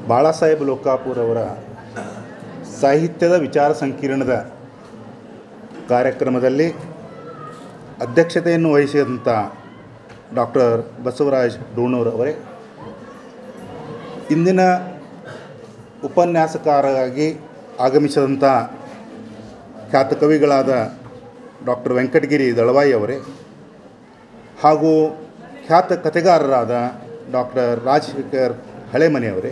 ಬಾಳಾಸಾಹೇಬ್ ಲೋಕಾಪುರ್ ಅವರ ಸಾಹಿತ್ಯದ ವಿಚಾರ ಸಂಕಿರಣದ ಕಾರ್ಯಕ್ರಮದಲ್ಲಿ ಅಧ್ಯಕ್ಷತೆಯನ್ನು ವಹಿಸಿದಂಥ ಡಾಕ್ಟರ್ ಬಸವರಾಜ್ ಡೂಣೂರ್ ಅವರೇ ಇಂದಿನ ಉಪನ್ಯಾಸಕಾರರಾಗಿ ಆಗಮಿಸಿದಂಥ ಖ್ಯಾತ ಕವಿಗಳಾದ ಡಾಕ್ಟರ್ ವೆಂಕಟಗಿರಿ ದಳವಾಯಿ ಅವರೇ ಹಾಗೂ ಖ್ಯಾತ ಕಥೆಗಾರರಾದ ಡಾಕ್ಟರ್ ರಾಜಶೇಖರ್ ಹಳೆಮನೆಯವರೇ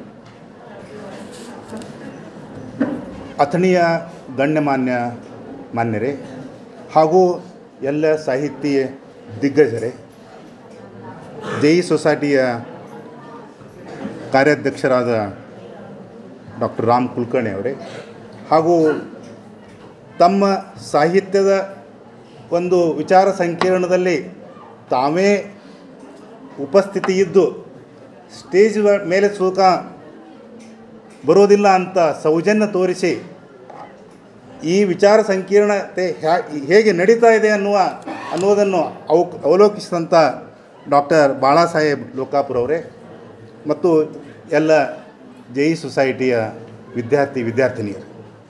ಅಥಣಿಯ ಗಣ್ಯಮಾನ್ಯ ಮಾನ್ಯರೇ ಹಾಗೂ ಎಲ್ಲ ಸಾಹಿತ್ಯ ದಿಗ್ಗಜರೇ ಜೈ ಸೊಸೈಟಿಯ ಕಾರ್ಯಾಧ್ಯಕ್ಷರಾದ ಡಾಕ್ಟರ್ ರಾಮ್ ಕುಲಕರ್ಣಿ ಅವರೇ ಹಾಗೂ ತಮ್ಮ ಸಾಹಿತ್ಯದ ಒಂದು ವಿಚಾರ ಸಂಕಿರಣದಲ್ಲಿ ತಾವೇ ಉಪಸ್ಥಿತಿ ಇದ್ದು ಸ್ಟೇಜ್ ಮೇಲೆ ಸುಖ ಬರೋದಿಲ್ಲ ಅಂತ ಸೌಜನ್ಯ ತೋರಿಸಿ ಈ ವಿಚಾರ ಸಂಕೀರ್ಣತೆ ಹ್ಯಾ ಹೇಗೆ ನಡೀತಾ ಇದೆ ಅನ್ನುವ ಅನ್ನುವುದನ್ನು ಅವ ಅವಲೋಕಿಸಿದಂಥ ಡಾಕ್ಟರ್ ಬಾಳಾಸಾಹೇಬ್ ಲೋಕಾಪುರ್ ಅವರೇ ಮತ್ತು ಎಲ್ಲ ಜೈ ಸೊಸೈಟಿಯ ವಿದ್ಯಾರ್ಥಿ ವಿದ್ಯಾರ್ಥಿನಿಯರು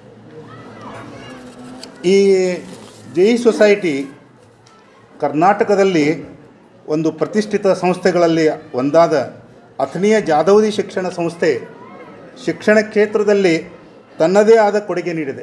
ಈ ಜೈ ಸೊಸೈಟಿ ಕರ್ನಾಟಕದಲ್ಲಿ ಒಂದು ಪ್ರತಿಷ್ಠಿತ ಸಂಸ್ಥೆಗಳಲ್ಲಿ ಒಂದಾದ ಅಥಣಿಯ ಜಾದವದಿ ಶಿಕ್ಷಣ ಸಂಸ್ಥೆ ಶಿಕ್ಷಣ ಕ್ಷೇತ್ರದಲ್ಲಿ ತನ್ನದೇ ಆದ ಕೊಡುಗೆ ನೀಡಿದೆ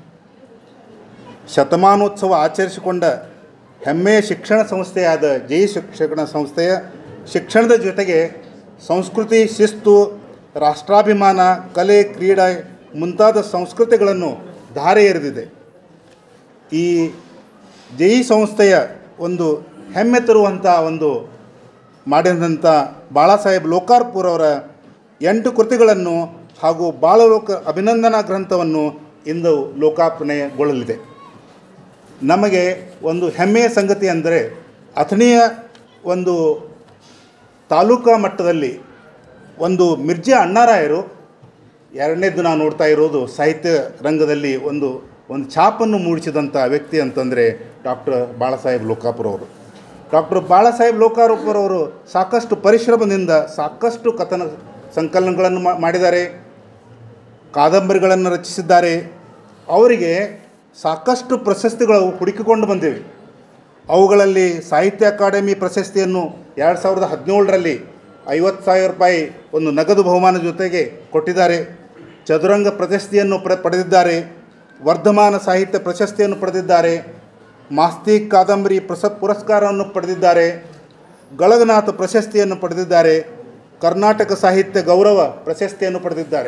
ಶತಮಾನೋತ್ಸವ ಆಚರಿಸಿಕೊಂಡ ಹೆಮ್ಮೆಯ ಶಿಕ್ಷಣ ಸಂಸ್ಥೆಯಾದ ಜೈ ಶಿಕ್ಷಣ ಸಂಸ್ಥೆಯ ಶಿಕ್ಷಣದ ಜೊತೆಗೆ ಸಂಸ್ಕೃತಿ ಶಿಸ್ತು ರಾಷ್ಟ್ರಾಭಿಮಾನ ಕಲೆ ಕ್ರೀಡೆ ಮುಂತಾದ ಸಂಸ್ಕೃತಿಗಳನ್ನು ಧಾರೆ ಎರೆದಿದೆ ಈ ಜೈ ಸಂಸ್ಥೆಯ ಒಂದು ಹೆಮ್ಮೆ ತರುವಂಥ ಒಂದು ಮಾಡಿದಂಥ ಬಾಳಾಸಾಹೇಬ್ ಲೋಕಾರ್ಪುರ್ ಅವರ ಎಂಟು ಕೃತಿಗಳನ್ನು ಹಾಗೂ ಬಾಲಲೋಕ ಅಭಿನಂದನಾ ಗ್ರಂಥವನ್ನು ಇಂದು ಲೋಕಾರ್ಪಣೆಗೊಳ್ಳಲಿದೆ ನಮಗೆ ಒಂದು ಹೆಮ್ಮೆಯ ಸಂಗತಿ ಅಂದರೆ ಅಥಣಿಯ ಒಂದು ತಾಲೂಕಾ ಮಟ್ಟದಲ್ಲಿ ಒಂದು ಮಿರ್ಜಾ ಅಣ್ಣಾರಾಯರು ಎರಡನೇದ್ದು ನಾವು ನೋಡ್ತಾ ಇರೋದು ಸಾಹಿತ್ಯ ರಂಗದಲ್ಲಿ ಒಂದು ಒಂದು ಛಾಪನ್ನು ಮೂಡಿಸಿದಂಥ ವ್ಯಕ್ತಿ ಅಂತಂದರೆ ಡಾಕ್ಟರ್ ಬಾಳಾಸಾಹೇಬ್ ಲೋಕಾಪುರ ಅವರು ಡಾಕ್ಟರ್ ಬಾಳಾಸಾಹೇಬ್ ಲೋಕಾಪುರ ಅವರು ಸಾಕಷ್ಟು ಪರಿಶ್ರಮದಿಂದ ಸಾಕಷ್ಟು ಕಥನ ಸಂಕಲನಗಳನ್ನು ಮಾ- ಮಾಡಿದ್ದಾರೆ ಕಾದಂಬರಿಗಳನ್ನು ರಚಿಸಿದ್ದಾರೆ ಅವರಿಗೆ ಸಾಕಷ್ಟು ಪ್ರಶಸ್ತಿಗಳು ಹುಡುಕಿಕೊಂಡು ಬಂದಿವೆ ಅವುಗಳಲ್ಲಿ ಸಾಹಿತ್ಯ ಅಕಾಡೆಮಿ ಪ್ರಶಸ್ತಿಯನ್ನು ಎರಡು ಸಾವಿರದ ಹದಿನೇಳರಲ್ಲಿ ಐವತ್ತು ಸಾವಿರ ರೂಪಾಯಿ ಒಂದು ನಗದು ಬಹುಮಾನ ಜೊತೆಗೆ ಕೊಟ್ಟಿದ್ದಾರೆ ಚದುರಂಗ ಪ್ರಶಸ್ತಿಯನ್ನು ಪ್ರ ಪಡೆದಿದ್ದಾರೆ ವರ್ಧಮಾನ ಸಾಹಿತ್ಯ ಪ್ರಶಸ್ತಿಯನ್ನು ಪಡೆದಿದ್ದಾರೆ ಮಾಸ್ತಿಕ್ ಕಾದಂಬರಿ ಪ್ರಸ ಪುರಸ್ಕಾರವನ್ನು ಪಡೆದಿದ್ದಾರೆ ಗಳಗನಾಥ ಪ್ರಶಸ್ತಿಯನ್ನು ಪಡೆದಿದ್ದಾರೆ ಕರ್ನಾಟಕ ಸಾಹಿತ್ಯ ಗೌರವ ಪ್ರಶಸ್ತಿಯನ್ನು ಪಡೆದಿದ್ದಾರೆ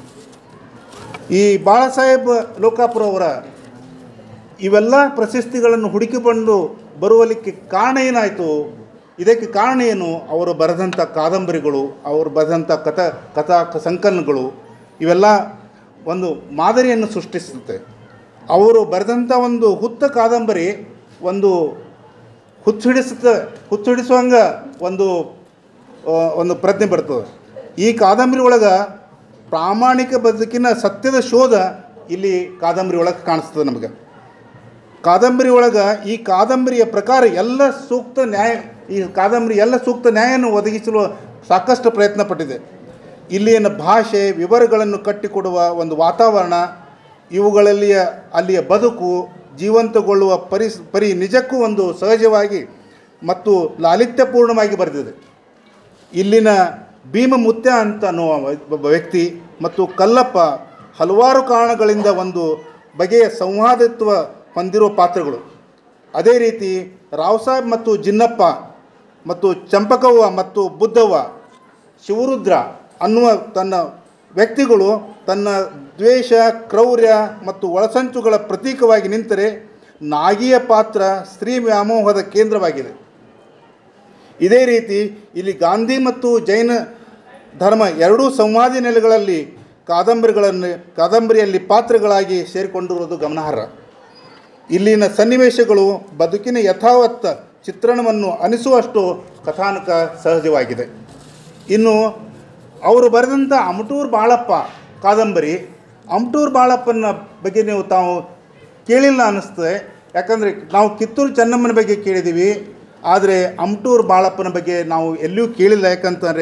ಈ ಬಾಳಾಸಾಹೇಬ್ ಲೋಕಾಪುರ ಅವರ ಇವೆಲ್ಲ ಪ್ರಶಸ್ತಿಗಳನ್ನು ಹುಡುಕಿಕೊಂಡು ಬರುವಲಿಕ್ಕೆ ಕಾರಣ ಏನಾಯಿತು ಇದಕ್ಕೆ ಕಾರಣ ಏನು ಅವರು ಬರೆದಂಥ ಕಾದಂಬರಿಗಳು ಅವರು ಬರೆದಂಥ ಕಥಾ ಕಥಾ ಸಂಕಲನಗಳು ಇವೆಲ್ಲ ಒಂದು ಮಾದರಿಯನ್ನು ಸೃಷ್ಟಿಸುತ್ತೆ ಅವರು ಬರೆದಂಥ ಒಂದು ಹುತ್ತ ಕಾದಂಬರಿ ಒಂದು ಹುಚ್ಚಿಡಿಸುತ್ತ ಹುಚ್ಚಿಡಿಸುವಂಗ ಒಂದು ಆ, ಒಂದು ಪ್ರಜ್ಞೆ ಬರ್ತದೆ ಈ ಕಾದಂಬರಿ ಒಳಗೆ ಪ್ರಾಮಾಣಿಕ ಬದುಕಿನ ಸತ್ಯದ ಶೋಧ ಇಲ್ಲಿ ಕಾದಂಬರಿ ಒಳಗೆ ಕಾಣಿಸ್ತದೆ ನಮಗೆ ಕಾದಂಬರಿ ಒಳಗೆ ಈ ಕಾದಂಬರಿಯ ಪ್ರಕಾರ ಎಲ್ಲ ಸೂಕ್ತ ನ್ಯಾಯ ಈ ಕಾದಂಬರಿ ಎಲ್ಲ ಸೂಕ್ತ ನ್ಯಾಯವನ್ನು ಒದಗಿಸಲು ಸಾಕಷ್ಟು ಪ್ರಯತ್ನ ಪಟ್ಟಿದೆ ಇಲ್ಲಿನ ಭಾಷೆ ವಿವರಗಳನ್ನು ಕಟ್ಟಿಕೊಡುವ ಒಂದು ವಾತಾವರಣ ಇವುಗಳಲ್ಲಿಯ ಅಲ್ಲಿಯ ಬದುಕು ಜೀವಂತಗೊಳ್ಳುವ ಪರಿ ಪರಿ ನಿಜಕ್ಕೂ ಒಂದು ಸಹಜವಾಗಿ ಮತ್ತು ಲಾಲಿತ್ಯಪೂರ್ಣವಾಗಿ ಬರೆದಿದೆ ಇಲ್ಲಿನ ಭೀಮಮುತ್ಯ ಅಂತ ಅನ್ನುವ ಒಬ್ಬ ವ್ಯಕ್ತಿ ಮತ್ತು ಕಲ್ಲಪ್ಪ ಹಲವಾರು ಕಾರಣಗಳಿಂದ ಒಂದು ಬಗೆಯ ಸಂವಾದಿತ್ವ ಹೊಂದಿರುವ ಪಾತ್ರಗಳು ಅದೇ ರೀತಿ ರಾವ್ ಸಾಹೇಬ್ ಮತ್ತು ಜಿನ್ನಪ್ಪ ಮತ್ತು ಚಂಪಕವ್ವ ಮತ್ತು ಬುದ್ಧವ್ವ ಶಿವರುದ್ರ ಅನ್ನುವ ತನ್ನ ವ್ಯಕ್ತಿಗಳು ತನ್ನ ದ್ವೇಷ ಕ್ರೌರ್ಯ ಮತ್ತು ಒಳಸಂಚುಗಳ ಪ್ರತೀಕವಾಗಿ ನಿಂತರೆ ನಾಗಿಯ ಪಾತ್ರ ಸ್ತ್ರೀ ವ್ಯಾಮೋಹದ ಕೇಂದ್ರವಾಗಿದೆ ಇದೇ ರೀತಿ ಇಲ್ಲಿ ಗಾಂಧಿ ಮತ್ತು ಜೈನ ಧರ್ಮ ಎರಡೂ ಸಂವಾದಿ ನೆಲೆಗಳಲ್ಲಿ ಕಾದಂಬರಿಗಳನ್ನು ಕಾದಂಬರಿಯಲ್ಲಿ ಪಾತ್ರಗಳಾಗಿ ಸೇರಿಕೊಂಡಿರುವುದು ಗಮನಾರ್ಹ ಇಲ್ಲಿನ ಸನ್ನಿವೇಶಗಳು ಬದುಕಿನ ಯಥಾವತ್ತ ಚಿತ್ರಣವನ್ನು ಅನಿಸುವಷ್ಟು ಕಥಾನಕ ಸಹಜವಾಗಿದೆ ಇನ್ನು ಅವರು ಬರೆದಂಥ ಅಮಟೂರು ಬಾಳಪ್ಪ ಕಾದಂಬರಿ ಅಮಟೂರು ಬಾಳಪ್ಪನ ಬಗ್ಗೆ ನೀವು ತಾವು ಕೇಳಿಲ್ಲ ಅನ್ನಿಸ್ತದೆ ಯಾಕಂದರೆ ನಾವು ಕಿತ್ತೂರು ಚೆನ್ನಮ್ಮನ ಬಗ್ಗೆ ಕೇಳಿದ್ದೀವಿ ಆದರೆ ಅಮಟೂರು ಬಾಳಪ್ಪನ ಬಗ್ಗೆ ನಾವು ಎಲ್ಲಿಯೂ ಕೇಳಿಲ್ಲ ಯಾಕಂತಂದರೆ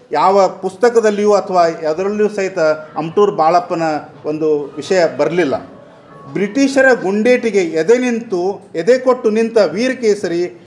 ಯಾವ ಪುಸ್ತಕದಲ್ಲಿಯೂ ಅಥವಾ ಅದರಲ್ಲಿಯೂ ಸಹಿತ ಅಮ್ಟೂರು ಬಾಳಪ್ಪನ ಒಂದು ವಿಷಯ ಬರಲಿಲ್ಲ ಬ್ರಿಟಿಷರ ಗುಂಡೇಟಿಗೆ ಎದೆ ನಿಂತು ಎದೆ ಕೊಟ್ಟು ನಿಂತ ವೀರಕೇಸರಿ